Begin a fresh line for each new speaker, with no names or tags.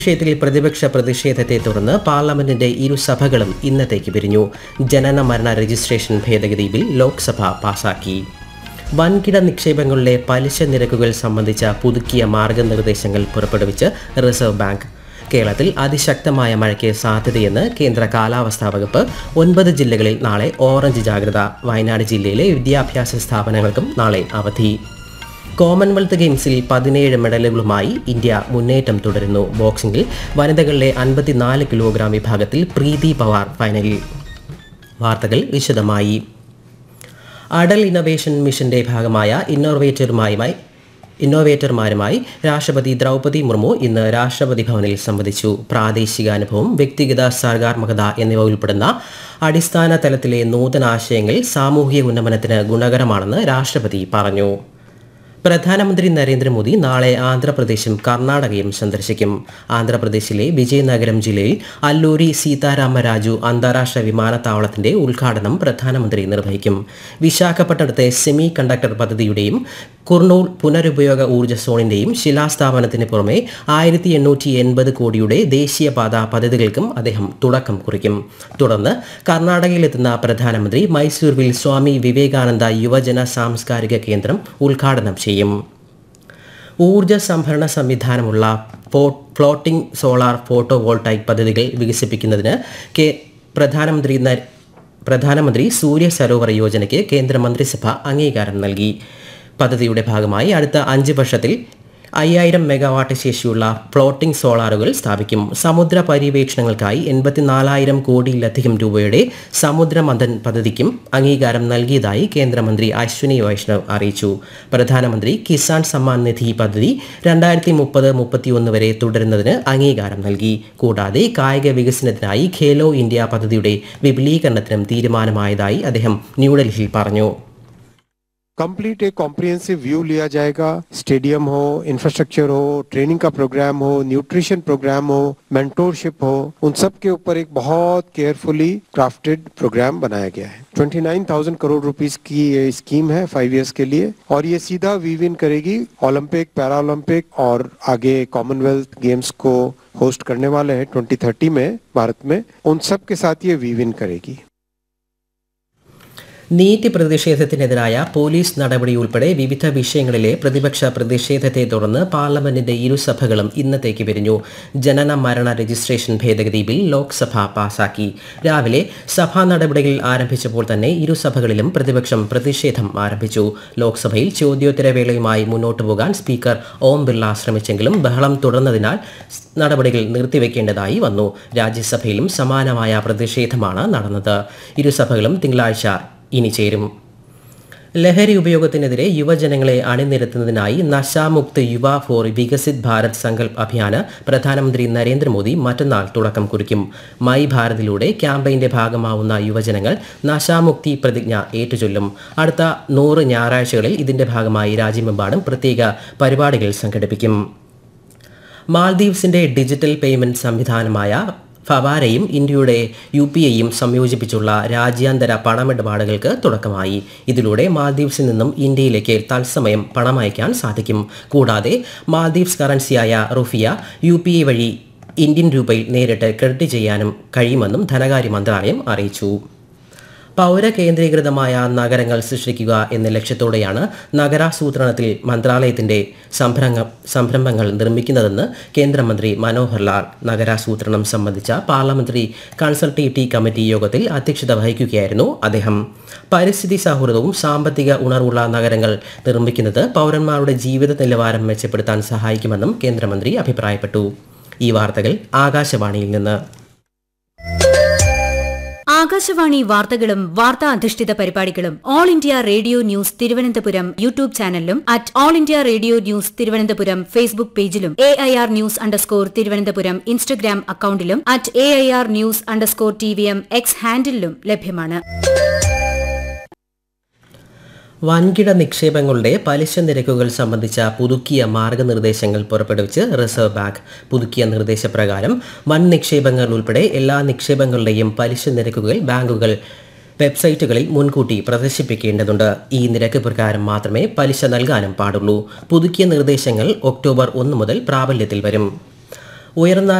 വിഷയത്തിൽ പ്രതിപക്ഷ പ്രതിഷേധത്തെ തുടർന്ന് പാർലമെന്റിന്റെ ഇരുസഭകളും ഇന്നത്തേക്ക് പിരിഞ്ഞു ജനന മരണ രജിസ്ട്രേഷൻ ഭേദഗതി ബിൽ ലോക്സഭ പാസാക്കി വൻകിട നിക്ഷേപങ്ങളുടെ പലിശ നിരക്കുകൾ സംബന്ധിച്ച പുതുക്കിയ മാർഗനിർദ്ദേശങ്ങൾ പുറപ്പെടുവിച്ച് റിസർവ് ബാങ്ക് കേരളത്തിൽ അതിശക്തമായ മഴയ്ക്ക് സാധ്യതയെന്ന് കേന്ദ്ര കാലാവസ്ഥാ വകുപ്പ് ഒൻപത് ജില്ലകളിൽ നാളെ ഓറഞ്ച് ജാഗ്രത വയനാട് ജില്ലയിലെ വിദ്യാഭ്യാസ സ്ഥാപനങ്ങൾക്കും നാളെ അവധി കോമൺവെൽത്ത് ഗെയിംസിൽ പതിനേഴ് മെഡലുകളുമായി ഇന്ത്യ മുന്നേറ്റം തുടരുന്നു ബോക്സിംഗിൽ വനിതകളുടെ അൻപത്തിനാല് കിലോഗ്രാം വിഭാഗത്തിൽ പ്രീതി പവാർ ഫൈനലിൽ വാർത്തകൾ വിശദമായി അടൽ ഇന്നൊവേഷൻ മിഷന്റെ ഭാഗമായ ഇന്നോവേറ്ററുമായുമായി ഇന്നോവേറ്റർമാരുമായി രാഷ്ട്രപതി ദ്രൗപദി മുർമു ഇന്ന് രാഷ്ട്രപതി ഭവനിൽ സംവദിച്ചു പ്രാദേശിക അനുഭവം വ്യക്തിഗത സർഗാത്മകത എന്നിവ ഉൾപ്പെടുന്ന അടിസ്ഥാന തലത്തിലെ നൂതനാശയങ്ങൾ സാമൂഹിക ഉന്നമനത്തിന് ഗുണകരമാണെന്ന് രാഷ്ട്രപതി പറഞ്ഞു പ്രധാനമന്ത്രി നരേന്ദ്രമോദി നാളെ ആന്ധ്രാപ്രദേശും കർണാടകയും സന്ദർശിക്കും ആന്ധ്രാപ്രദേശിലെ വിജയനഗരം ജില്ലയിൽ അല്ലൂരി സീതാരാമരാജു അന്താരാഷ്ട്ര വിമാനത്താവളത്തിന്റെ ഉദ്ഘാടനം പ്രധാനമന്ത്രി നിർവഹിക്കും വിശാഖപട്ടണത്തെ സെമി കണ്ടക്ടർ പദ്ധതിയുടെയും കുർണൂൽ പുനരുപയോഗ ഊർജ്ജ സോണിന്റെയും ശിലാസ്ഥാപനത്തിന് പുറമെ ആയിരത്തി എണ്ണൂറ്റി എൺപത് കോടിയുടെ ദേശീയപാത പദ്ധതികൾക്കും അദ്ദേഹം തുടക്കം കുറിക്കും തുടർന്ന് കർണാടകയിലെത്തുന്ന പ്രധാനമന്ത്രി മൈസൂരുവിൽ സ്വാമി വിവേകാനന്ദ യുവജന സാംസ്കാരിക കേന്ദ്രം ഉദ്ഘാടനം ചെയ്യും ഊർജ്ജ സംഭരണ സംവിധാനമുള്ള ഫോ- ഫ്ലോട്ടിംഗ് സോളാർ ഫോട്ടോ വോൾട്ടായിക് പദ്ധതികൾ വികസിപ്പിക്കുന്നതിന് കെ പ്രധാനമന്ത്രി നര- പ്രധാനമന്ത്രി സൂര്യ സരോവർ യോജനയ്ക്ക് കേന്ദ്രമന്ത്രിസഭ അംഗീകാരം നൽകി പദ്ധതിയുടെ ഭാഗമായി അടുത്ത അഞ്ച് വർഷത്തിൽ അയ്യായിരം മെഗാവാട്ട് ശേഷിയുള്ള ഫ്ലോട്ടിംഗ് സോളാറുകൾ സ്ഥാപിക്കും സമുദ്ര പര്യവേക്ഷണങ്ങൾക്കായി എൺപത്തിനാലായിരം കോടിയിലധികം രൂപയുടെ സമുദ്രമന്ഥൻ പദ്ധതിക്കും അംഗീകാരം നൽകിയതായി കേന്ദ്രമന്ത്രി അശ്വിനി വൈഷ്ണവ് അറിയിച്ചു പ്രധാനമന്ത്രി കിസാൻ സമ്മാൻ നിധി പദ്ധതി രണ്ടായിരത്തി മുപ്പത് മുപ്പത്തിയൊന്ന് വരെ തുടരുന്നതിന് അംഗീകാരം നൽകി കൂടാതെ കായിക വികസനത്തിനായി ഖേലോ ഇന്ത്യ പദ്ധതിയുടെ വിപുലീകരണത്തിനും തീരുമാനമായതായി അദ്ദേഹം ന്യൂഡൽഹിയിൽ പറഞ്ഞു
कंप्लीट एक कॉम्प्रिहेंसिव व्यू लिया जाएगा स्टेडियम हो इंफ्रास्ट्रक्चर हो ट्रेनिंग का प्रोग्राम हो न्यूट्रिशन प्रोग्राम हो मेंटोरशिप हो उन सब के ऊपर एक बहुत केयरफुली क्राफ्टेड प्रोग्राम बनाया गया है 29,000 करोड़ रुपीस की ये स्कीम है फाइव इयर्स के लिए और ये सीधा वीव इन करेगी ओलंपिक पैरा ओलंपिक और आगे कॉमनवेल्थ गेम्स को होस्ट करने वाले हैं 2030 में भारत में उन सब के साथ ये वीव इन करेगी
നീറ്റ് പ്രതിഷേധത്തിനെതിരായ പോലീസ് നടപടി ഉൾപ്പെടെ വിവിധ വിഷയങ്ങളിലെ പ്രതിപക്ഷ പ്രതിഷേധത്തെ തുടർന്ന് പാർലമെന്റിന്റെ ഇരുസഭകളും ഇന്നത്തേക്ക് പിരിഞ്ഞു ജനന മരണ രജിസ്ട്രേഷൻ ഭേദഗതി ബിൽ ലോക്സഭ പാസാക്കി രാവിലെ സഭാ നടപടികൾ ആരംഭിച്ചപ്പോൾ തന്നെ ഇരുസഭകളിലും പ്രതിപക്ഷം പ്രതിഷേധം ആരംഭിച്ചു ലോക്സഭയിൽ ചോദ്യോത്തരവേളയുമായി മുന്നോട്ടു പോകാൻ സ്പീക്കർ ഓം ബിർള ശ്രമിച്ചെങ്കിലും ബഹളം തുടർന്നതിനാൽ നടപടികൾ നിർത്തിവെക്കേണ്ടതായി വന്നു രാജ്യസഭയിലും സമാനമായ പ്രതിഷേധമാണ് നടന്നത് ഇരുസഭകളും തിങ്കളാഴ്ച ഇനി ചേരും ലഹരി ഉപയോഗത്തിനെതിരെ യുവജനങ്ങളെ അണിനിരത്തുന്നതിനായി നശാമുക്ത് യുവ ഫോർ വികസിത് ഭാരത് സങ്കൽപ് അഭിയാന് പ്രധാനമന്ത്രി നരേന്ദ്രമോദി മറ്റന്നാൾ തുടക്കം കുറിക്കും മൈ ഭാരതിലൂടെ ക്യാമ്പയിന്റെ ഭാഗമാവുന്ന യുവജനങ്ങൾ നശാമുക്തി പ്രതിജ്ഞ ഏറ്റുചൊല്ലും അടുത്ത നൂറ് ഞായറാഴ്ചകളിൽ ഇതിന്റെ ഭാഗമായി രാജ്യമെമ്പാടും പ്രത്യേക പരിപാടികൾ സംഘടിപ്പിക്കും മാൽദീവ്സിന്റെ ഡിജിറ്റൽ പേയ്മെന്റ് സംവിധാനമായ ഫവാരയും ഇന്ത്യയുടെ യു പി ഐയും സംയോജിപ്പിച്ചുള്ള രാജ്യാന്തര പണമിടപാടുകൾക്ക് തുടക്കമായി ഇതിലൂടെ മാൽദീവ്സിൽ നിന്നും ഇന്ത്യയിലേക്ക് തത്സമയം പണം അയക്കാൻ സാധിക്കും കൂടാതെ മാൽദീവ്സ് കറൻസിയായ റുഫിയ യു പി ഐ വഴി ഇന്ത്യൻ രൂപയിൽ നേരിട്ട് ക്രെഡിറ്റ് ചെയ്യാനും കഴിയുമെന്നും ധനകാര്യ മന്ത്രാലയം അറിയിച്ചു പൗരകേന്ദ്രീകൃതമായ നഗരങ്ങൾ സൃഷ്ടിക്കുക എന്ന ലക്ഷ്യത്തോടെയാണ് നഗരാസൂത്രണത്തിൽ മന്ത്രാലയത്തിന്റെ സംരംഭ സംരംഭങ്ങൾ നിർമ്മിക്കുന്നതെന്ന് കേന്ദ്രമന്ത്രി മനോഹർ ലാൽ നഗരാസൂത്രണം സംബന്ധിച്ച പാർലമെന്ററി കൺസൾട്ടേറ്റീവ് കമ്മിറ്റി യോഗത്തിൽ അധ്യക്ഷത വഹിക്കുകയായിരുന്നു അദ്ദേഹം പരിസ്ഥിതി സൗഹൃദവും സാമ്പത്തിക ഉണർവുള്ള നഗരങ്ങൾ നിർമ്മിക്കുന്നത് പൗരന്മാരുടെ ജീവിത നിലവാരം മെച്ചപ്പെടുത്താൻ സഹായിക്കുമെന്നും കേന്ദ്രമന്ത്രി അഭിപ്രായപ്പെട്ടു ഈ വാർത്തകൾ ആകാശവാണിയിൽ നിന്ന്
ആകാശവാണി വാർത്തകളും വാർത്താ അധിഷ്ഠിത പരിപാടികളും All India Radio news Thiruvananthapuram YouTube ചാനലിലും at All India Radio news Thiruvananthapuram Facebook പേജിലും A I R news underscore Thiruvananthapuram Instagram അക്കൌണ്ടിലും at A I R news underscore T V M X ഹാൻഡിലും ലഭ്യമാണ്
വൻകിട നിക്ഷേപങ്ങളുടെ പലിശ നിരക്കുകൾ സംബന്ധിച്ച പുതുക്കിയ മാർഗനിർദ്ദേശങ്ങൾ പുറപ്പെടുവിച്ച് റിസർവ് ബാങ്ക് പുതുക്കിയ നിർദ്ദേശപ്രകാരം വൻ നിക്ഷേപങ്ങൾ ഉൾപ്പെടെ എല്ലാ നിക്ഷേപങ്ങളുടെയും പലിശ നിരക്കുകൾ ബാങ്കുകൾ വെബ്സൈറ്റുകളിൽ മുൻകൂട്ടി പ്രദർശിപ്പിക്കേണ്ടതുണ്ട് ഈ നിരക്ക് പ്രകാരം മാത്രമേ പലിശ നൽകാനും പാടുള്ളൂ പുതുക്കിയ നിർദ്ദേശങ്ങൾ ഒക്ടോബർ ഒന്ന് മുതൽ പ്രാബല്യത്തിൽ വരും ഉയർന്ന